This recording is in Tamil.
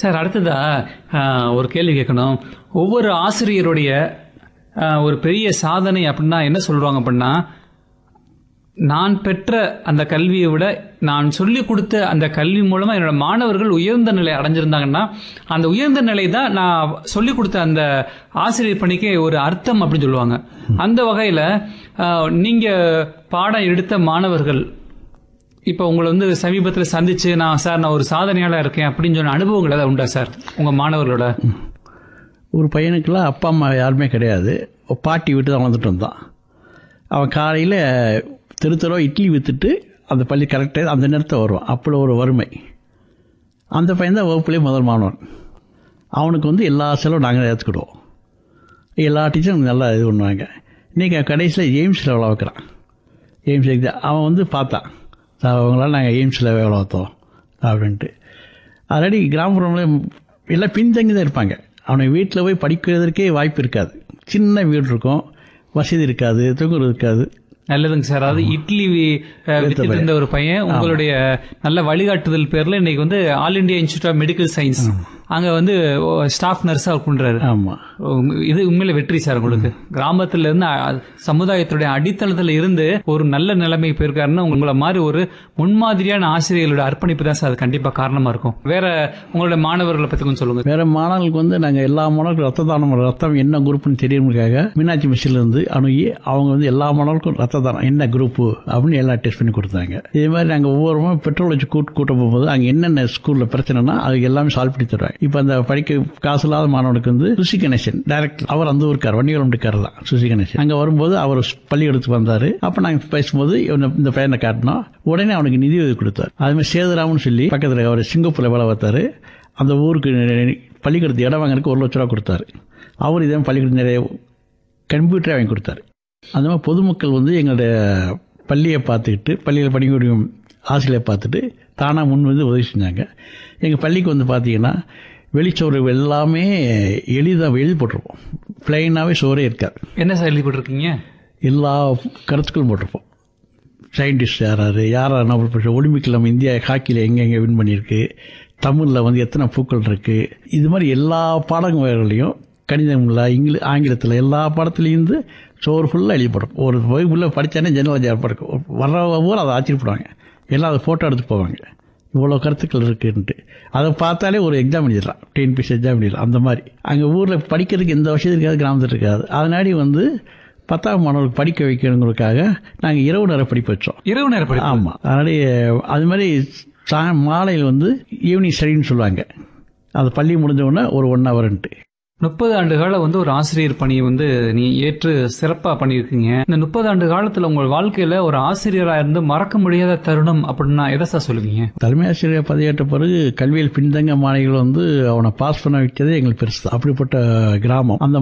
சார் அடுத்ததா ஆஹ், ஒரு கேள்வி கேட்கணும் ஒவ்வொரு ஆசிரியருடைய ஆஹ், ஒரு பெரிய சாதனை அப்படின்னா என்ன சொல்றாங்க அப்படின்னா நான் பெற்ற அந்த கல்வியை விட நான் சொல்லிக் கொடுத்த அந்த கல்வி மூலமா என்னோட மாணவர்கள் உயர்ந்த நிலை அடைஞ்சிருந்தாங்கன்னா அந்த உயர்ந்த நிலை தான் நான் சொல்லிக் கொடுத்த அந்த ஆசிரியர் பணிக்கு ஒரு அர்த்தம் அப்படின்னு சொல்லுவாங்க அந்த வகையில ஆஹ், நீங்க பாடம் எடுத்த மாணவர்கள் இப்போ உங்களை வந்து சமீபத்தில் சந்திச்சு நான் சார் நான் ஒரு சாதனையாளர் இருக்கேன் அப்படின்னு சொன்ன அனுபவங்கள் ஏதாவது உண்டா சார் உங்க மாணவர்களோட ஒரு பையனுக்கெல்லாம் அப்பா அம்மா யாருமே கிடையாது ஒரு பாட்டி விட்டு தான் வளர்ந்துட்டு வந்தான் அவன் காலையில் தெரு தெருவா இட்லி விற்றுட்டு அந்த பள்ளி கரெக்டாக அந்த நேரத்தில் வருவான் அப்படி ஒரு வறுமை அந்த பையன் தான் வகுப்புலேயே முதல் மாணவன் அவனுக்கு வந்து எல்லா செலவும் நாங்கள் ஏற்றுக்கிடுவோம் எல்லா டீச்சரும் நல்லா இது பண்ணுவாங்க இன்றைக்கி கடைசியில் எய்ம்ஸில் எவ்வளோ வைக்கிறான் எய்ம்ஸ் எக்ஸாம் அவன் வந்து பார்த்தான் சார் அவங்களால நாங்கள் எய்ம்ஸில் எவ்வளோ வைத்தோம் அப்படின்ட்டு ஆல்ரெடி கிராமப்புறம்ல எல்லாம் பின்தங்கி தான் இருப்பாங்க அவனை வீட்டில் போய் படிக்கிறதுக்கே வாய்ப்பு இருக்காது சின்ன வீடு இருக்கும் வசதி இருக்காது தூங்குறது இருக்காது நல்லதுங்க சார் அதாவது இட்லி அஹ், வித்துட்டு இருந்த ஒரு பையன் உங்களுடைய நல்ல வழிகாட்டுதல் பேர்ல இன்னைக்கு வந்து all India institute of medical science அங்க வந்து ஸ்டாஃப் நர்ஸா ஒர்க் பண்றாரு ஆமாம் உங்க- இது உண்மையில வெற்றி சார் உங்களுக்கு கிராமத்துல இருந்து அ- சமுதாயத்துடைய அடித்தளத்துல இருந்து ஒரு நல்ல நிலைமைக்கு போயிருக்காருன்னா உங்களை மாதிரி ஒரு முன்மாதிரியான ஆசிரியர்களோட அர்ப்பணிப்பு தான் சார் அது கண்டிப்பா காரணமா இருக்கும் வேற உங்களுடைய மாணவர்களை பத்தி கொஞ்சம் சொல்லுங்க வேற மாணவர்களுக்கு வந்து நாங்கள் எல்லா மாணவர்களுக்கும் ரத்த தானம் பண்றோம். ரத்தம் என்ன குரூப்னு தெரியறதுக்காக மீனாட்சி மிஷில இருந்து அணுகி அவங்க வந்து எல்லா மாணவர்களுக்கும் ரத்த தானம் என்ன குரூப்பு அப்படின்னு எல்லாம் டெஸ்ட் பண்ணி கொடுத்தாங்க இதே மாதிரி நாங்கள் ஒவ்வொரு முறை பெட்ரோல் வச்சு கூட்டு கூட்ட போகும்போது அங்கே என்னென்ன ஸ்கூலில் பிரச்சனைனா அது எல்லாமே சால்வ் பண்ணி தருவாங்க இப்போ அந்த படிக்க காசு இல்லாத மாணவனுக்கு வந்து சுசி கணேசன் டைரக்டர் அவர் அந்த ஊருக்கார் வண்டிகளுக்கார் தான் சுசி கணேசன் அங்கே வரும்போது அவர் பள்ளிக்கூடத்துக்கு வந்தார் அப்போ நாங்கள் பேசும்போது இவனை இந்த பையனை காட்டினோம் உடனே அவனுக்கு நிதி உதவி கொடுத்தார் அது மாதிரி சேதுராமன் சொல்லி பக்கத்தில் அவர் சிங்கப்பூரில் வேலை பார்த்தாரு அந்த ஊருக்கு பள்ளிக்கூடத்து இடம் வாங்குறதுக்கு ஒரு லட்ச ரூபா கொடுத்தாரு அவர் இதே பள்ளிக்கூடத்து நிறைய கம்ப்யூட்டரே வாங்கி கொடுத்தாரு அந்த மாதிரி பொதுமக்கள் வந்து எங்களுடைய பள்ளியை பார்த்துக்கிட்டு பள்ளியில் படிக்கக்கூடிய ஆசிரியரை பார்த்துட்டு தானாக முன் வந்து உதவி செஞ்சாங்க எங்கள் பள்ளிக்கு வந்து பார்த்தீங்கன்னா வெளிச்சோறு எல்லாமே எளிதாக எழுதி போட்டிருப்போம் பிளைனாகவே சோறே இருக்காது என்ன சார் எழுதி போட்டிருக்கீங்க எல்லா கருத்துக்களும் போட்டிருப்போம் சயின்டிஸ்ட் யாராரு யாரார் நோபல் பரிசு ஒலிம்பிக்கில் நம்ம இந்தியா ஹாக்கியில் எங்கெங்கே வின் பண்ணியிருக்கு தமிழில் வந்து எத்தனை பூக்கள் இருக்குது இது மாதிரி எல்லா பாடங்களையும் கணிதமில் இங்கிலீ ஆங்கிலத்தில் எல்லா பாடத்துலேயும் இருந்து சோறு ஃபுல்லாக எழுதி போடும் ஒரு வகுப்புள்ள படித்தானே ஜெனரல் ஏற்பாடு வர்ற ஊர் அதை ஆச்சரியப்படுவாங்க எல்லாம் அதை ஃபோட்டோ எடுத்து போவாங்க இவ்வளோ கருத்துக்கள் இருக்குன்ட்டு அதை பார்த்தாலே ஒரு எக்ஸாம் எழுதிடலாம் டிஎன்பிசி எக்ஸாம் எழுதிடலாம் அந்த மாதிரி அங்கே ஊரில் படிக்கிறதுக்கு எந்த வசதி இருக்காது கிராமத்தில் இருக்காது அதனாடி வந்து பத்தாம் மாணவர்களுக்கு படிக்க வைக்கணுங்கிறதுக்காக நாங்கள் இரவு நேர படிப்பு வச்சோம் இரவு நேர படிப்பு ஆமாம் அதனாடி அது மாதிரி சா மாலையில் வந்து ஈவினிங் ஸ்டடின்னு சொல்லுவாங்க அது பள்ளி முடிஞ்ச உடனே ஒரு ஒன் ஹவர்ன்ட்டு முப்பது ஆண்டு காலம் வந்து ஒரு ஆசிரியர் பணியை வந்து நீ ஏற்று சிறப்பா பண்ணியிருக்கீங்க இந்த முப்பது ஆண்டு காலத்துல உங்கள் வாழ்க்கையில ஒரு ஆசிரியரா இருந்து மறக்க முடியாத தருணம் அப்படின்னா எதை சார் சொல்லுவீங்க தலைமை ஆசிரியர் பதவியேற்ற பிறகு கல்வியில் பின்தங்க மாணவிகள் வந்து அவனை பாஸ் பண்ண வைக்கிறதே எங்களுக்கு பெருசு அப்படிப்பட்ட கிராமம் அந்த